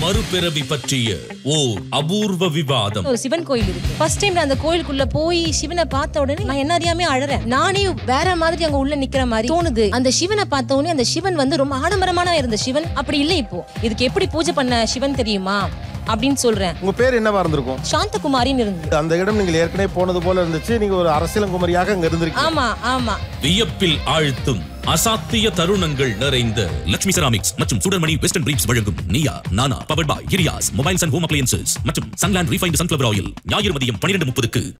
மறுபிறவி பற்றிய ஓர் அபூர்வ விவாதம் ஒரு சிவன் கோயில் இருக்கு ஃபர்ஸ்ட் டைம் நான் அந்த கோயிலுக்குள்ள போய் சிவனை பார்த்த உடனே நான் என்ன அறியாமே அழறேன் நானே வேற மாதிரி அங்க உள்ள நிக்கிற மாதிரி தோணுது அந்த சிவனை பார்த்த உடனே அந்த சிவன் வந்து ரொம்ப ஆடம்பரமான இருந்த சிவன் அப்படி இல்லை இப்போ இதுக்கு எப்படி பூஜை பண்ண சிவன் தெரியுமா அப்படின்னு சொல்றேன் உங்க பேர் என்னவா இருந்திருக்கும் சாந்தகுமாரின்னு இருந்து அந்த இடம் நீங்கள் ஏற்கனவே போனது போல இருந்துச்சு நீங்க ஒரு அரசியலங்குமரியாக அங்க இருந்திருக்கீங்க ஆமா ஆமா வியப்பில் ஆழ்த்தும் அசாத்திய தருணங்கள் நிறைந்த லட்சுமி செராமிக்ஸ் மற்றும் சுடர்மணி வெஸ்டர்ன் பிரீப்ஸ் வழங்கும் நியா நானா பவர் பாய் கிரியாஸ் மொபைல்ஸ் அண்ட் ஹோம் அப்ளையன்சஸ் மற்றும் சன்லாண்ட் ரீஃபைண்ட் சன்ஃபிளவர் ஆயில் ஞாயிறு மதியம் பன்னிரண்டு முப்பதுக்கு